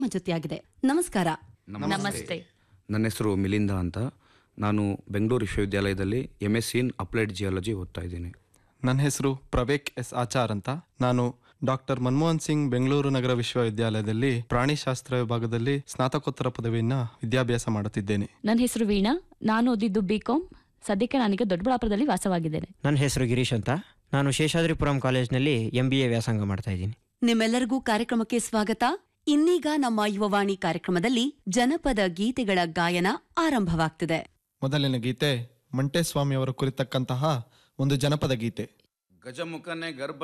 ನಮ್ಮ ಜೊತೆಯಾಗಿದೆ ನಮಸ್ಕಾರ ನಮಸ್ತೆ ನನ್ನ ಹೆಸರು ಮಿಲಿಂದ ಅಂತ ನಾನು ಬೆಂಗಳೂರು ವಿಶ್ವವಿದ್ಯಾಲಯದಲ್ಲಿ M S C in applied geology ಓದ್ತಾ ಇದ್ದೀನಿ ನನ್ನ ಹೆಸರು ಪ್ರವೇಕ್ ಎಸ್ ಆಚಾರ್ ಅಂತ ನಾನು ಡಾಕ್ಟರ್ ಮನಮೋಹನ್ ಸಿಂಗ್ ಬೆಂಗಳೂರು ನಗರ ವಿಶ್ವವಿದ್ಯಾಲಯದಲ್ಲಿ ಪ್ರಾಣಿಶಾಸ್ತ್ರ ವಿಭಾಗದಲ್ಲಿ ಸ್ನಾತಕೋತ್ತರ ಪದವಿಯನ್ನ ವಿದ್ಯಾಭ್ಯಾಸ ಮಾಡುತ್ತಿದ್ದೇನೆ ನನ್ನ ಹೆಸರು ವೀಣಾ ನಾನು ಓದಿದ್ದು ಬಿ ಕಾಮ್ ಸದ್ಯಕ್ಕೆ ನಾನೀಗ ದೊಡ್ಡಬಳ್ಳಾಪುರದಲ್ಲಿ ವಾಸವಾಗಿದ್ದೇನೆ ನನ್ನ ಹೆಸರು ಗಿರೀಶ್ ಅಂತ ನಾನು ಶೇಷಾದ್ರಿಪುರಂ ಕಾಲೇಜ್ನಲ್ಲಿ ಎಂ ಬಿ ಎ ವ್ಯಾಸಂಗ ಮಾಡ್ತಾ ಇದ್ದೀನಿ ನಿಮ್ಮೆಲ್ಲರಿಗೂ ಕಾರ್ಯಕ್ರಮಕ್ಕೆ ಸ್ವಾಗತ ಇನ್ನೀಗ ನಮ್ಮ ಯುವವಾಣಿ ಕಾರ್ಯಕ್ರಮದಲ್ಲಿ ಜನಪದ ಗೀತೆಗಳ ಗಾಯನ ಆರಂಭವಾಗ್ತಿದೆ ಮೊದಲಿನ ಗೀತೆ ಮಂಟೇಸ್ವಾಮಿ ಅವರ ಕುರಿತಕ್ಕಂತಹ ಒಂದು ಜನಪದ ಗೀತೆ ಗಜಮುಖನೆ ಗರ್ಭ